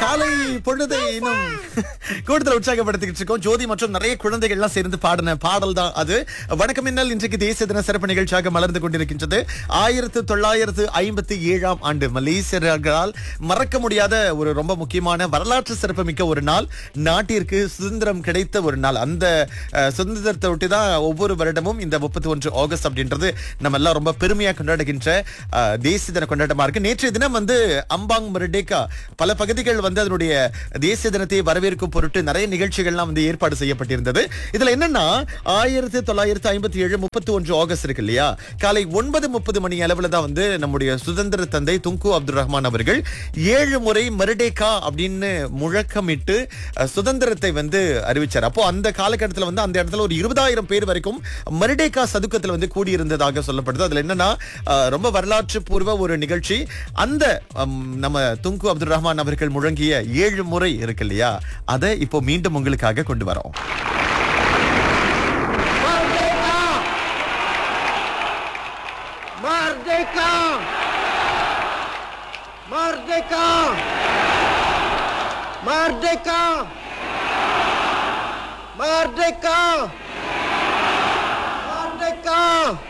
காலை பொழுதை இன்னும் கூடுதல் உற்சாகப்படுத்திக்கிட்டு இருக்கோம் ஜோதி மற்றும் நிறைய குழந்தைகள் எல்லாம் சேர்ந்து பாடின பாடல் தான் அது வணக்கம் மின்னல் இன்றைக்கு தேசிய தின சிறப்பு நிகழ்ச்சியாக மலர்ந்து கொண்டிருக்கின்றது ஆயிரத்து தொள்ளாயிரத்து ஐம்பத்தி ஏழாம் ஆண்டு மலேசியர்களால் மறக்க முடியாத ஒரு ரொம்ப முக்கியமான வரலாற்று சிறப்புமிக்க ஒரு நாள் நாட்டிற்கு சுதந்திரம் கிடைத்த ஒரு நாள் அந்த அஹ், சுதந்திரத்தை ஒட்டி தான் ஒவ்வொரு வருடமும் இந்த முப்பத்தி ஒன்று ஆகஸ்ட் அப்படின்றது நம்ம எல்லாம் ரொம்ப பெருமையா கொண்டாடுகின்ற அஹ், தேசிய தின கொண்டாட்டமா இருக்கு நேற்றைய தினம் வந்து அம்பாங் மருடேக்கா பல பகுதிகள் வந்து அதனுடைய தேசிய தினத்தை வரவேற்கும் பொருட்டு நிறைய நிகழ்ச்சிகள்லாம் வந்து ஏற்பாடு செய்யப்பட்டிருந்தது இதுல என்னன்னா ஆயிரத்தி தொள்ளாயிரத்தி ஐம்பத்தி ஏழு முப்பத்தி ஒன்று ஆகஸ்ட் இருக்கு இல்லையா காலை ஒன்பது முப்பது மணி அளவுல தான் வந்து நம்முடைய சுதந்திர தந்தை துங்கு அப்துல் ரஹ்மான் அவர்கள் ஏழு முறை மருடேக்கா அப்படின்னு முழக்கமிட்டு அஹ், சுதந்திரத்தை வந்து அறிவிச்சார் அப்போ அந்த காலகட்டத்தில் வந்து அந்த இடத்துல ஒரு இருபதாயிரம் பேர் வரைக்கும் மருடேக்கா சதுக்கத்தில் வந்து கூடியிருந்ததாக சொல்லப்படுது அதுல என்னன்னா அஹ், ரொம்ப வரலாற்று பூர்வ ஒரு நிகழ்ச்சி அந்த ஹம், நம்ம துங்கு அப்துல் ரஹ்மான் அவர்கள் முழங்கிய ஏழு முறை இருக்கு இல்லையா அதை இப்போ மீண்டும் உங்களுக்காக கொண்டு வரோம் Merdeka! Merdeka! Merdeka! Merdeka! Merdeka!